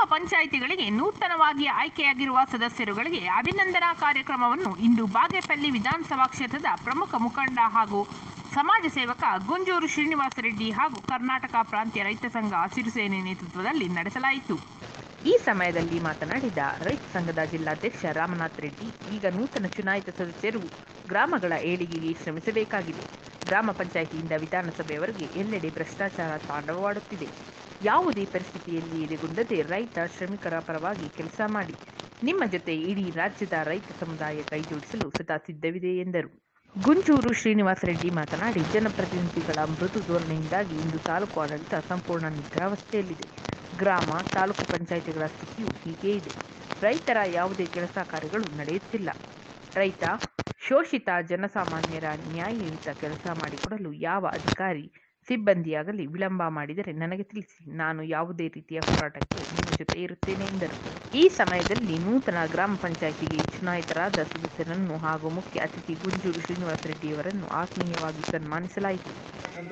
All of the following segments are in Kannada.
ಪಂಚಾಯಿತಿಗಳಿಗೆ ನೂತನವಾಗಿ ಆಯ್ಕೆಯಾಗಿರುವ ಸದಸ್ಯರುಗಳಿಗೆ ಅಭಿನಂದನಾ ಕಾರ್ಯಕ್ರಮವನ್ನು ಇಂದು ಬಾಗೇಪಲ್ಲಿ ವಿಧಾನಸಭಾ ಕ್ಷೇತ್ರದ ಪ್ರಮುಖ ಮುಖಂಡ ಹಾಗೂ ಸಮಾಜ ಸೇವಕ ಗುಂಜೂರು ಶ್ರೀನಿವಾಸ ರೆಡ್ಡಿ ಹಾಗೂ ಕರ್ನಾಟಕ ಪ್ರಾಂತ್ಯ ರೈತ ಸಂಘ ಹಸಿರು ಸೇನೆ ನೇತೃತ್ವದಲ್ಲಿ ನಡೆಸಲಾಯಿತು ಈ ಸಮಯದಲ್ಲಿ ಮಾತನಾಡಿದ ರೈತ ಸಂಘದ ಜಿಲ್ಲಾಧ್ಯಕ್ಷ ರಾಮನಾಥ್ ರೆಡ್ಡಿ ಈಗ ನೂತನ ಚುನಾಯಿತ ಸದಸ್ಯರು ಗ್ರಾಮಗಳ ಏಳಿಗೆಗೆ ಶ್ರಮಿಸಬೇಕಾಗಿದೆ ಗ್ರಾಮ ಪಂಚಾಯಿತಿಯಿಂದ ವಿಧಾನಸಭೆಯವರೆಗೆ ಎಲ್ಲೆಡೆ ಭ್ರಷ್ಟಾಚಾರ ತಾಂಡವವಾಡುತ್ತಿದೆ ಯಾವುದೇ ಪರಿಸ್ಥಿತಿಯಲ್ಲಿ ಎದೆಗುಂದದೆ ರೈತ ಶ್ರಮಿಕರ ಪರವಾಗಿ ಕೆಲಸ ಮಾಡಿ ನಿಮ್ಮ ಜೊತೆ ಇಡೀ ರಾಜ್ಯದ ರೈತ ಸಮುದಾಯ ಕೈಜೋಡಿಸಲು ಸದಾ ಸಿದ್ಧವಿದೆ ಎಂದರು ಗುಂಜೂರು ಶ್ರೀನಿವಾಸ ರೆಡ್ಡಿ ಮಾತನಾಡಿ ಜನಪ್ರತಿನಿಧಿಗಳ ಮೃದು ಧೋರಣೆಯಿಂದಾಗಿ ಇಂದು ತಾಲೂಕು ಆಡಳಿತ ಸಂಪೂರ್ಣ ನಿದ್ರಾವಸ್ಥೆಯಲ್ಲಿದೆ ಗ್ರಾಮ ತಾಲೂಕು ಪಂಚಾಯಿತಿಗಳ ಸ್ಥಿತಿಯು ಹೀಗೆ ಇದೆ ರೈತರ ಯಾವುದೇ ಕೆಲಸ ಕಾರ್ಯಗಳು ನಡೆಯುತ್ತಿಲ್ಲ ರೈತ ಶೋಷಿತ ಜನಸಾಮಾನ್ಯರ ನ್ಯಾಯಯುತ ಕೆಲಸ ಮಾಡಿಕೊಡಲು ಯಾವ ಅಧಿಕಾರಿ ಸಿಬ್ಬಂದಿಯಾಗಲಿ ವಿಳಂಬ ಮಾಡಿದರೆ ನನಗೆ ತಿಳಿಸಿ ನಾನು ಯಾವುದೇ ರೀತಿಯ ಹೋರಾಟಕ್ಕೆ ನಿಮ್ಮ ಜೊತೆ ಇರುತ್ತೇನೆ ಎಂದರು ಈ ಸಮಯದಲ್ಲಿ ನೂತನ ಗ್ರಾಮ ಪಂಚಾಯಿತಿಗೆ ಚುನಾಯಿತರಾದ ಸದಸ್ಯರನ್ನು ಹಾಗೂ ಮುಖ್ಯ ಅತಿಥಿ ಗುಂಜೂರು ಶ್ರೀನಿವಾಸ ರೆಡ್ಡಿಯವರನ್ನು ಆತ್ಮೀಯವಾಗಿ ಸನ್ಮಾನಿಸಲಾಯಿತು ಅಂತ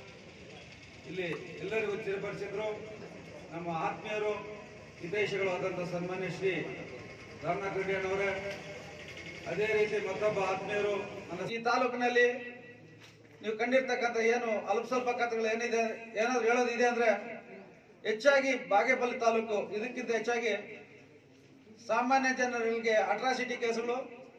ಇಲ್ಲಿ ಎಲ್ಲರಿಗೂ ಚಿರಪರಿಚಿತರು ನಮ್ಮ ಆತ್ಮೀಯರು ಹಿತೈಷಿಗಳು ಆದಂಥ ಸನ್ಮಾನ್ಯ ಶ್ರೀ ರಾಮನಾಥ್ ರೆಡ್ಡಿ ಅಣ್ಣವರೇ ಅದೇ ರೀತಿ ಮತ್ತೊಬ್ಬ ಆತ್ಮೀಯರು ನನ್ನ ಈ ತಾಲೂಕಿನಲ್ಲಿ ನೀವು ಕಂಡಿರ್ತಕ್ಕಂಥ ಏನು ಅಲ್ಪ ಸ್ವಲ್ಪ ಕಥೆಗಳು ಏನಿದೆ ಏನಾದ್ರು ಹೇಳೋದಿದೆ ಅಂದ್ರೆ ಹೆಚ್ಚಾಗಿ ಬಾಗೇಪಲ್ಲಿ ತಾಲೂಕು ಇದಕ್ಕಿಂತ ಹೆಚ್ಚಾಗಿ ಸಾಮಾನ್ಯ ಜನರಿಗೆ ಅಟ್ರಾಸಿಟಿ ಕೇಸುಗಳು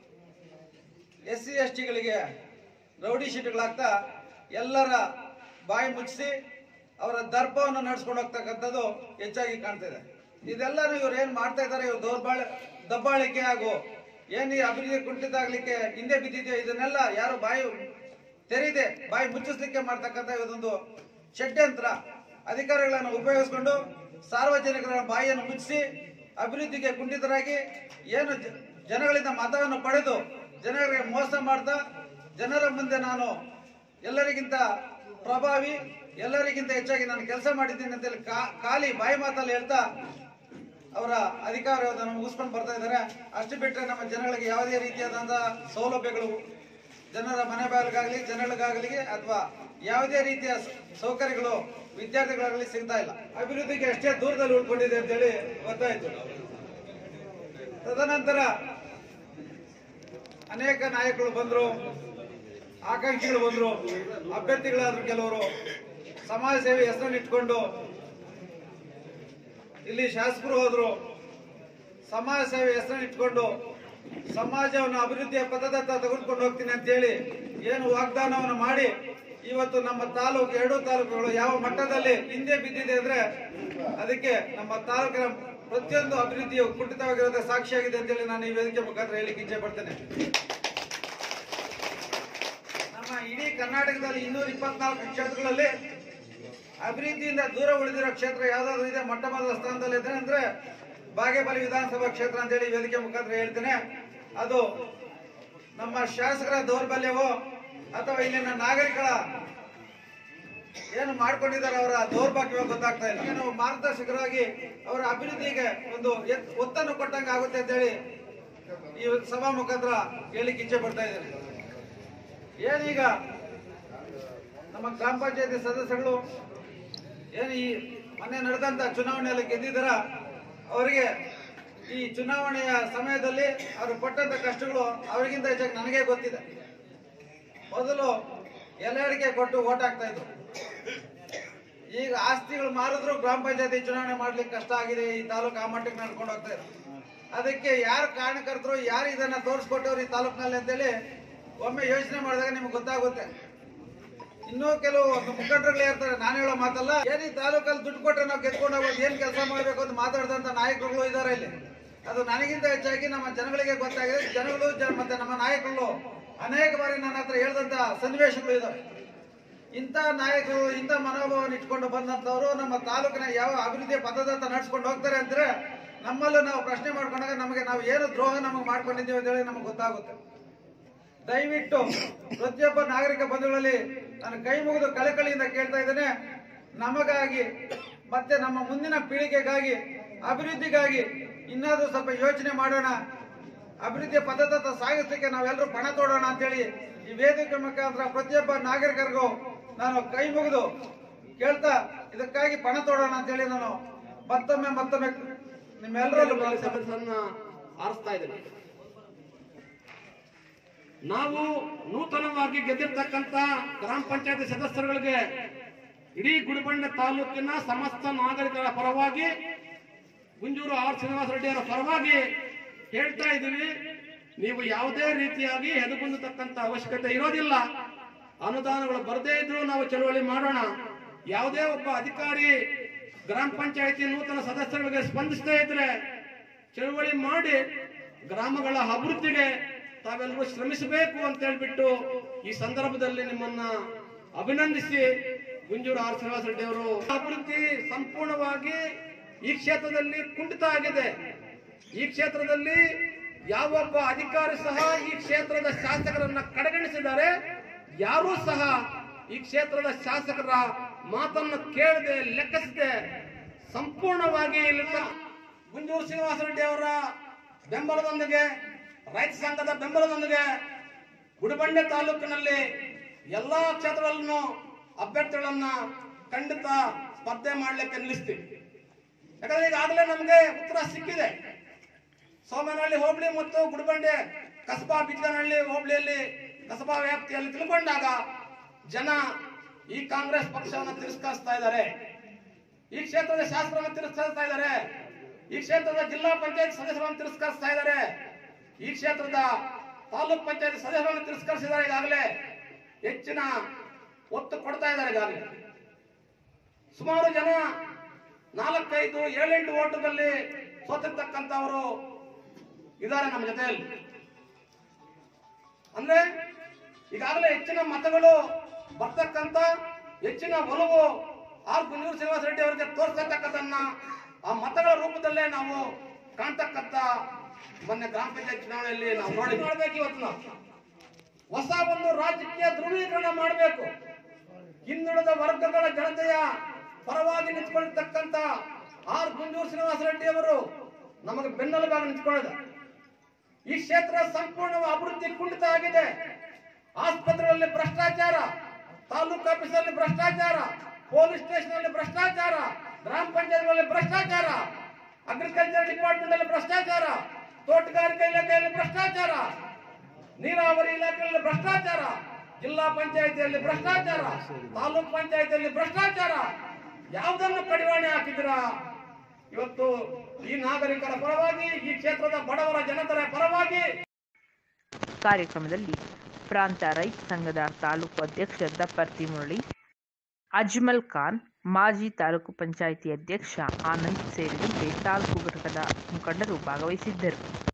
ಎಸ್ ಸಿ ಎಸ್ ಟಿಗಳಿಗೆ ರೌಡಿ ಶೀಟ್ಗಳಾಗ್ತಾ ಎಲ್ಲರ ಬಾಯಿ ಮುಚ್ಚಿಸಿ ಅವರ ದರ್ಪವನ್ನು ನಡೆಸ್ಕೊಂಡು ಹೋಗ್ತಕ್ಕಂಥದ್ದು ಹೆಚ್ಚಾಗಿ ಕಾಣ್ತಿದೆ ಇದೆಲ್ಲರೂ ಇವ್ರು ಏನ್ ಮಾಡ್ತಾ ಇದ್ದಾರೆ ಇವ್ರು ದೌರ್ಬಾಳ ದಬ್ಬಾಳಿಕೆ ಹಾಗೂ ಏನ್ ಈ ಅಭಿವೃದ್ಧಿ ಕುಂಠಿತ ಆಗ್ಲಿಕ್ಕೆ ಹಿಂದೆ ಬಿದ್ದಿದೆಯೋ ಇದನ್ನೆಲ್ಲ ಯಾರು ಬಾಯಿ ತೆರೀದೆ ಬಾಯಿ ಮುಚ್ಚಿಸ್ಲಿಕ್ಕೆ ಮಾಡ್ತಕ್ಕಂಥ ಇದೊಂದು ಷಡ್ಯಂತ್ರ ಅಧಿಕಾರಿಗಳನ್ನು ಉಪಯೋಗಿಸಿಕೊಂಡು ಸಾರ್ವಜನಿಕರ ಬಾಯಿಯನ್ನು ಮುಚ್ಚಿಸಿ ಅಭಿವೃದ್ಧಿಗೆ ಕುಂಠಿತರಾಗಿ ಏನು ಜ- ಜನಗಳಿಂದ ಮತವನ್ನು ಪಡೆದು ಜನರಿಗೆ ಮೋಸ ಮಾಡ್ತಾ ಜನರ ಮುಂದೆ ನಾನು ಎಲ್ಲರಿಗಿಂತ ಪ್ರಭಾವಿ ಎಲ್ಲರಿಗಿಂತ ಹೆಚ್ಚಾಗಿ ನಾನು ಕೆಲಸ ಮಾಡಿದ್ದೀನಿ ಅಂತೇಳಿ ಕಾ- ಖಾಲಿ ಬಾಯಿ ಮಾತಲ್ಲಿ ಹೇಳ್ತಾ ಅವರ ಅಧಿಕಾರವನ್ನು ಮುಗಿಸ್ಕೊಂಡು ಬರ್ತಾ ಇದ್ದಾರೆ ಅಷ್ಟು ಬಿಟ್ಟರೆ ನಮ್ಮ ಜನಗಳಿಗೆ ಯಾವುದೇ ರೀತಿಯಾದಂತಹ ಸೌಲಭ್ಯಗಳು ಜನರ ಮನೆ ಬಾಗಿಲಿಗಾಗಲಿ ಜನಗಳಿಗಾಗಲಿ ಅಥವಾ ಯಾವುದೇ ರೀತಿಯ ಸ- ಸೌಕರ್ಯಗಳು ವಿದ್ಯಾರ್ಥಿಗಳಾಗಲಿ ಸಿಗ್ತಾ ಇಲ್ಲ ಅಭಿವೃದ್ಧಿಗೆ ಅಷ್ಟೇ ದೂರದಲ್ಲಿ ಉಳ್ಕೊಂಡಿದೆ ಅಂತೇಳಿ ಗೊತ್ತಾಯ್ತು ತದನಂತರ ಅನೇಕ ನಾಯಕರು ಬಂದ್ರು ಆಕಾಂಕ್ಷಿಗಳು ಬಂದ್ರು ಅಭ್ಯರ್ಥಿಗಳಾದ್ರು ಕೆಲವರು ಸಮಾಜ ಸೇವೆ ಹೆಸರನ್ನು ಇಟ್ಕೊಂಡು ಇಲ್ಲಿ ಶಾಸಕರು ಹೋದ್ರು ಸಮಾಜ ಸೇವೆ ಹೆಸರನ್ನು ಇಟ್ಕೊಂಡು ಸಮಾಜವನ್ನು ಅಭಿವೃದ್ಧಿಯ ಪಥದತ್ತ ತೆಗೆದುಕೊಂಡು ಹೋಗ್ತೀನಿ ಅಂತ ಹೇಳಿ ಏನು ವಾಗ್ದಾನವನ್ನು ಮಾಡಿ ಇವತ್ತು ನಮ್ಮ ತಾಲೂಕು ಎರಡು ತಾಲೂಕುಗಳು ಯಾವ ಮಟ್ಟದಲ್ಲಿ ಹಿಂದೆ ಬಿದ್ದಿದೆ ಅಂದ್ರೆ ಅದಕ್ಕೆ ನಮ್ಮ ತಾಲೂಕಿನ ಪ್ರತಿಯೊಂದು ಅಭಿವೃದ್ಧಿಯು ಕುಂಠಿತವಾಗಿರೋದೇ ಸಾಕ್ಷಿಯಾಗಿದೆ ಅಂತೇಳಿ ನಾನು ಈ ವೇದಿಕೆ ಮುಖಾಂತರ ಹೇಳಿಕ್ಕೆ ಇಚ್ಛೆ ಪಡ್ತೇನೆ ನಮ್ಮ ಇಡೀ ಕರ್ನಾಟಕದಲ್ಲಿ ಇನ್ನೂರ ಇಪ್ಪತ್ನಾಲ್ಕು ಕ್ಷೇತ್ರಗಳಲ್ಲಿ ಅಭಿವೃದ್ಧಿಯಿಂದ ದೂರ ಉಳಿದಿರೋ ಕ್ಷೇತ್ರ ಯಾವ್ದಾದ್ರು ಇದೆ ಮೊಟ್ಟ ಮೊದಲ ಸ್ಥಾನದಲ್ಲಿ ಇದೆ ಅಂದ್ರೆ ಬಾಗೇಪಲ್ಲಿ ವಿಧಾನಸಭಾ ಕ್ಷೇತ್ರ ಅಂತೇಳಿ ಈ ವೇದಿಕೆ ಮುಖಾಂತರ ಹೇಳ್ತೇನೆ ಅದು ನಮ್ಮ ಶಾಸಕರ ದೌರ್ಬಲ್ಯವೋ ಅಥವಾ ಇಲ್ಲಿನ ನಾಗರಿಕರ ಏನು ಮಾಡ್ಕೊಂಡಿದ್ದಾರೆ ಅವರ ದೌರ್ಭಾಗ್ಯವೋ ಗೊತ್ತಾಗ್ತಾ ಇಲ್ಲ ಏನು ಮಾರ್ಗದರ್ಶಕರಾಗಿ ಅವರ ಅಭಿವೃದ್ಧಿಗೆ ಒಂದು ಎತ್- ಒತ್ತನ್ನು ಕೊಟ್ಟಂಗೆ ಆಗುತ್ತೆ ಅಂತೇಳಿ ಈ ಸಭಾ ಮುಖಾಂತರ ಹೇಳಿಕ್ಕೆ ಇಚ್ಛೆ ಪಡ್ತಾ ಇದ್ದೇನೆ ಏನೀಗ ನಮ್ಮ ಗ್ರಾಮ ಪಂಚಾಯತಿ ಸದಸ್ಯಗಳು ಏನು ಈ ಮೊನ್ನೆ ನಡೆದಂತ ಚುನಾವಣೆಯಲ್ಲಿ ಗೆದ್ದಿದ್ದಾರ ಅವರಿಗೆ ಈ ಚುನಾವಣೆಯ ಸಮಯದಲ್ಲಿ ಅವರು ಪಟ್ಟಂತ ಕಷ್ಟಗಳು ಅವರಿಗಿಂತ ಹೆಚ್ಚಾಗಿ ನನಗೆ ಗೊತ್ತಿದೆ ಮೊದಲು ಎಲೆಡಿಕೆ ಕೊಟ್ಟು ಓಟ್ ಹಾಕ್ತಾ ಇದ್ರು ಈಗ ಆಸ್ತಿಗಳು ಮಾರಿದ್ರು ಗ್ರಾಮ ಪಂಚಾಯತಿ ಚುನಾವಣೆ ಮಾಡ್ಲಿಕ್ಕೆ ಕಷ್ಟ ಆಗಿದೆ ಈ ತಾಲೂಕು ಆ ಮಟ್ಟಕ್ಕೆ ನಡ್ಕೊಂಡು ಹೋಗ್ತಾ ಇದೆ ಅದಕ್ಕೆ ಯಾರು ಕಾರಣಕರ್ತರು ಯಾರು ಇದನ್ನ ತೋರಿಸ್ಕೊಟ್ಟವ್ರು ಈ ತಾಲೂಕಿನಲ್ಲಿ ಅಂತೇಳಿ ಒಮ್ಮೆ ಯೋಚನೆ ಮಾಡಿದಾಗ ನಿಮ್ಗೆ ಗೊತ್ತಾಗುತ್ತೆ ಇನ್ನೂ ಕೆಲವು ಮುಖಂಡರುಗಳು ಇರ್ತಾರೆ ನಾನು ಹೇಳೋ ಮಾತಲ್ಲ ಏನ್ ಈ ತಾಲೂಕಲ್ಲಿ ದುಡ್ಡು ಕೊಟ್ಟರೆ ನಾವು ಗೆದ್ಕೊಂಡು ಹೋಗೋದು ಏನ್ ಕೆಲಸ ಮಾಡಬೇಕು ಅಂತ ಮಾತಾಡಿದಂತ ನಾಯಕರುಗಳು ಇದ್ದಾರೆ ಇಲ್ಲಿ ಅದು ನನಗಿಂತ ಹೆಚ್ಚಾಗಿ ನಮ್ಮ ಜನಗಳಿಗೆ ಗೊತ್ತಾಗಿದೆ ಜನಗಳು ಜನ ಮತ್ತೆ ನಮ್ಮ ನಾಯಕರು ಅನೇಕ ಬಾರಿ ನನ್ನ ಹತ್ರ ಹೇಳಿದಂತ ಸನ್ನಿವೇಶಗಳು ಇದಾವೆ ಇಂಥ ನಾಯಕರು ಇಂಥ ಮನೋಭಾವನ ಇಟ್ಕೊಂಡು ಬಂದಂತವರು ನಮ್ಮ ತಾಲೂಕಿನ ಯಾವ ಅಭಿವೃದ್ಧಿಯ ಪಥದತ್ತ ನಡ್ಸ್ಕೊಂಡು ಹೋಗ್ತಾರೆ ಅಂದ್ರೆ ನಮ್ಮಲ್ಲೂ ನಾವು ಪ್ರಶ್ನೆ ಮಾಡ್ಕೊಂಡಾಗ ನಮಗೆ ನಾವು ಏನು ದ್ರೋಹ ನಮಗೆ ಮಾಡ್ಕೊಂಡಿದ್ದೀವಿ ಅಂತ ಹೇಳಿ ನಮಗೆ ಗೊತ್ತಾಗುತ್ತೆ ದಯವಿಟ್ಟು ಪ್ರತಿಯೊಬ್ಬ ನಾಗರಿಕ ಬಂಧುಗಳಲ್ಲಿ ನಾನು ಕೈ ಮುಗಿದು ಕಳಕಳಿಯಿಂದ ಕೇಳ್ತಾ ಇದ್ದೇನೆ ನಮಗಾಗಿ ಮತ್ತೆ ನಮ್ಮ ಮುಂದಿನ ಪೀಳಿಗೆಗಾಗಿ ಅಭಿವೃದ್ಧಿಗಾಗಿ ಇನ್ನಾದ್ರೂ ಸ್ವಲ್ಪ ಯೋಚನೆ ಮಾಡೋಣ ಅಭಿವೃದ್ಧಿಯ ಪದ್ಧತ ಸಾಗಿಸ್ಲಿಕ್ಕೆ ನಾವೆಲ್ಲರೂ ಪಣ ತೋಡೋಣ ಅಂತೇಳಿ ಈ ವೇದಿಕೆ ಮುಖಾಂತರ ಪ್ರತಿಯೊಬ್ಬ ನಾಗರಿಕರಿಗೂ ನಾನು ಕೈ ಮುಗಿದು ಕೇಳ್ತಾ ಇದಕ್ಕಾಗಿ ಪಣ ತೋಡೋಣ ಅಂತೇಳಿ ನಾನು ಮತ್ತೊಮ್ಮೆ ಮತ್ತೊಮ್ಮೆ ನಿಮ್ಮೆಲ್ಲರಲ್ಲೂ ಬ್ಲಾಕ್ ಪ್ರಾರ್ಥನೆ ಸದಸ್ಯರನ್ನ ಆರಿಸ್ತಾ ಇದ್ದೀನಿ ನಾವು ನೂತನವಾಗಿ ಗೆದ್ದಿರ್ತಕ್ಕಂತ ಗ್ರಾಮ ಪಂಚಾಯತಿ ಸದಸ್ಯರುಗಳಿಗೆ ಇಡೀ ಗುಡಿಬಂಡೆ ತಾಲೂಕಿನ ಸಮಸ್ತ ನಾಗರಿಕರ ಪರವಾಗಿ ಗುಂಜೂರು ಆರ್ ಶ್ರೀನಿವಾಸ ರೆಡ್ಡಿ ಅವರ ಪರವಾಗಿ ಹೇಳ್ತಾ ಇದ್ದೀವಿ ನೀವು ಯಾವುದೇ ರೀತಿಯಾಗಿ ಹೆದಗುಂದತಕ್ಕಂತ ಅವಶ್ಯಕತೆ ಇರೋದಿಲ್ಲ ಅನುದಾನಗಳು ಬರದೇ ಇದ್ರೂ ನಾವು ಚಳವಳಿ ಮಾಡೋಣ ಯಾವುದೇ ಒಬ್ಬ ಅಧಿಕಾರಿ ಗ್ರಾಮ ಪಂಚಾಯತಿ ನೂತನ ಸದಸ್ಯರಿಗೆ ಸ್ಪಂದಿಸದೇ ಇದ್ರೆ ಚಳವಳಿ ಮಾಡಿ ಗ್ರಾಮಗಳ ಅಭಿವೃದ್ಧಿಗೆ ತಾವೆಲ್ಲರೂ ಶ್ರಮಿಸಬೇಕು ಅಂತ ಹೇಳ್ಬಿಟ್ಟು ಈ ಸಂದರ್ಭದಲ್ಲಿ ನಿಮ್ಮನ್ನ ಅಭಿನಂದಿಸಿ ಗುಂಜೂರು ಆರ್ ಶ್ರೀನಿವಾಸ ರೆಡ್ಡಿ ಅವರು ಅಭಿವೃದ್ಧಿ ಸಂಪೂರ್ಣವಾಗಿ ಈ ಕ್ಷೇತ್ರದಲ್ಲಿ ಕುಂಠಿತ ಆಗಿದೆ ಈ ಕ್ಷೇತ್ರದಲ್ಲಿ ಯಾವೊಬ್ಬ ಅಧಿಕಾರಿ ಸಹ ಈ ಕ್ಷೇತ್ರದ ಶಾಸಕರನ್ನ ಕಡೆಗಣಿಸಿದ್ದಾರೆ ಯಾರೂ ಸಹ ಈ ಕ್ಷೇತ್ರದ ಶಾಸಕರ ಮಾತನ್ನು ಕೇಳದೆ ಲೆಕ್ಕಿಸದೆ ಸಂಪೂರ್ಣವಾಗಿ ಇಲ್ಲಿನ ಗುಂಜೂರು ಶ್ರೀನಿವಾಸ ರೆಡ್ಡಿ ಅವರ ಬೆಂಬಲದೊಂದಿಗೆ ರೈತ ಸಂಘದ ಬೆಂಬಲದೊಂದಿಗೆ ಗುಡಿಬಂಡೆ ತಾಲೂಕಿನಲ್ಲಿ ಎಲ್ಲಾ ಕ್ಷೇತ್ರಗಳಲ್ಲೂ ಅಭ್ಯರ್ಥಿಗಳನ್ನ ಖಂಡಿತ ಸ್ಪರ್ಧೆ ಮಾಡ್ಲಿಕ್ಕೆ ನಿಲ್ಲಿಸ್ತೀವಿ ಯಾಕಂದ್ರೆ ಈಗಾಗಲೇ ನಮಗೆ ಉತ್ತರ ಸಿಕ್ಕಿದೆ ಸೋಮನಹಳ್ಳಿ ಹೋಬಳಿ ಮತ್ತು ಗುಡಿಬಂಡೆ ಕಸಬಾ ಬಿಜ್ಗನಹಳ್ಳಿ ಹೋಬಳಿಯಲ್ಲಿ ಕಸಬಾ ವ್ಯಾಪ್ತಿಯಲ್ಲಿ ತಿಳ್ಕೊಂಡಾಗ ಜನ ಈ ಕಾಂಗ್ರೆಸ್ ಪಕ್ಷವನ್ನು ತಿರಸ್ಕರಿಸ್ತಾ ಇದ್ದಾರೆ ಈ ಕ್ಷೇತ್ರದ ಶಾಸಕರನ್ನು ತಿರಸ್ಕರಿಸ್ತಾ ಇದ್ದಾರೆ ಈ ಕ್ಷೇತ್ರದ ಜಿಲ್ಲಾ ಪಂಚಾಯತ್ ಸದಸ್ಯರನ್ನು ತಿರಸ್ಕರಿಸ್ತಾ ಇದ್ದಾರೆ ಈ ಕ್ಷೇತ್ರದ ತಾಲೂಕ್ ಪಂಚಾಯತ್ ಸದಸ್ಯರನ್ನು ತಿರಸ್ಕರಿಸಿದ್ದಾರೆ ಈಗಾಗಲೇ ಹೆಚ್ಚಿನ ಒತ್ತು ಕೊಡ್ತಾ ಇದ್ದಾರೆ ಈಗಾಗಲೇ ಸುಮಾರು ಜನ ನಾಲ್ಕೈದು ಏಳೆಂಟು ಓಟದಲ್ಲಿ ಸೋತಿರ್ತಕ್ಕಂಥವರು ಇದ್ದಾರೆ ನಮ್ಮ ಜೊತೆಯಲ್ಲಿ ಅಂದ್ರೆ ಈಗಾಗಲೇ ಹೆಚ್ಚಿನ ಮತಗಳು ಬರ್ತಕ್ಕಂತ ಹೆಚ್ಚಿನ ಒಲವು ಆರ್ ಗುಂಜೂರು ಶ್ರೀನಿವಾಸ ರೆಡ್ಡಿ ಅವರಿಗೆ ತೋರಿಸ್ತಕ್ಕಂಥದ್ದನ್ನ ಆ ಮತಗಳ ರೂಪದಲ್ಲೇ ನಾವು ಕಾಣ್ತಕ್ಕಂತ ಮೊನ್ನೆ ಗ್ರಾಮ ಪಂಚಾಯತ್ ಚುನಾವಣೆಯಲ್ಲಿ ನಾವು ನೋಡಿ ಮಾಡ್ಬೇಕು ಇವತ್ತು ನಾವು ಹೊಸ ಒಂದು ರಾಜಕೀಯ ಧ್ರುವೀಕರಣ ಮಾಡಬೇಕು ಹಿಂದುಳಿದ ವರ್ಗಗಳ ಜನತೆಯ ಪರವಾಗಿ ನಿಂತ್ಕೊಂಡಿರ್ತಕ್ಕಂತ ಆರ್ ಗುಂಜೂರು ಶ್ರೀನಿವಾಸ ರೆಡ್ಡಿ ಅವರು ನಮಗೆ ಬೆನ್ನೆಲುಬಾಗಿ ನಿಂತ್ಕೊಂಡಿದೆ ಈ ಕ್ಷೇತ್ರ ಸಂಪೂರ್ಣ ಅಭಿವೃದ್ಧಿ ಕುಂಠಿತ ಆಗಿದೆ ಆಸ್ಪತ್ರೆಗಳಲ್ಲಿ ಭ್ರಷ್ಟಾಚಾರ ತಾಲೂಕು ಆಫೀಸಲ್ಲಿ ಭ್ರಷ್ಟಾಚಾರ ಪೊಲೀಸ್ ಸ್ಟೇಷನ್ ಅಲ್ಲಿ ಭ್ರಷ್ಟಾಚಾರ ಗ್ರಾಮ ಪಂಚಾಯತ್ಗಳಲ್ಲಿ ಭ್ರಷ್ಟಾಚಾರ ಅಗ್ರಿಕಲ್ಚರ್ ಡಿಪಾರ್ಟ್ಮೆಂಟ್ ಅಲ್ಲಿ ಭ್ರಷ್ಟಾಚಾರ ತೋಟಗಾರಿಕೆ ಇಲಾಖೆಯಲ್ಲಿ ಭ್ರಷ್ಟಾಚಾರ ನೀರಾವರಿ ಇಲಾಖೆಯಲ್ಲಿ ಭ್ರಷ್ಟಾಚಾರ ಜಿಲ್ಲಾ ಪಂಚಾಯತಿಯಲ್ಲಿ ಭ್ರಷ್ಟಾಚಾರ ತಾಲೂಕ್ ಪಂಚಾಯತಿಯಲ್ಲಿ ಭ್ರಷ್ಟಾಚಾರ ಯಾವುದನ್ನು ಕಡಿವಾಣೆ ಹಾಕಿದಿರಾ ಇವತ್ತು ಈ ನಾಗರಿಕರ ಪರವಾಗಿ ಈ ಕ್ಷೇತ್ರದ ಬಡವರ ಜನತರ ಪರವಾಗಿ ಕಾರ್ಯಕ್ರಮದಲ್ಲಿ ಪ್ರಾಂತ ರೈತ ಸಂಘದ ತಾಲೂಕು ಅಧ್ಯಕ್ಷ ದಪ್ಪರ್ತಿ ಮುರಳಿ ಅಜ್ಮಲ್ ಖಾನ್ ಮಾಜಿ ತಾಲೂಕು ಪಂಚಾಯಿತಿ ಅಧ್ಯಕ್ಷ ಆನಂದ್ ಸೇರಿದಂತೆ ತಾಲೂಕು ಘಟಕದ ಮುಖಂಡರು ಭಾಗವಹಿಸಿದ್ದರು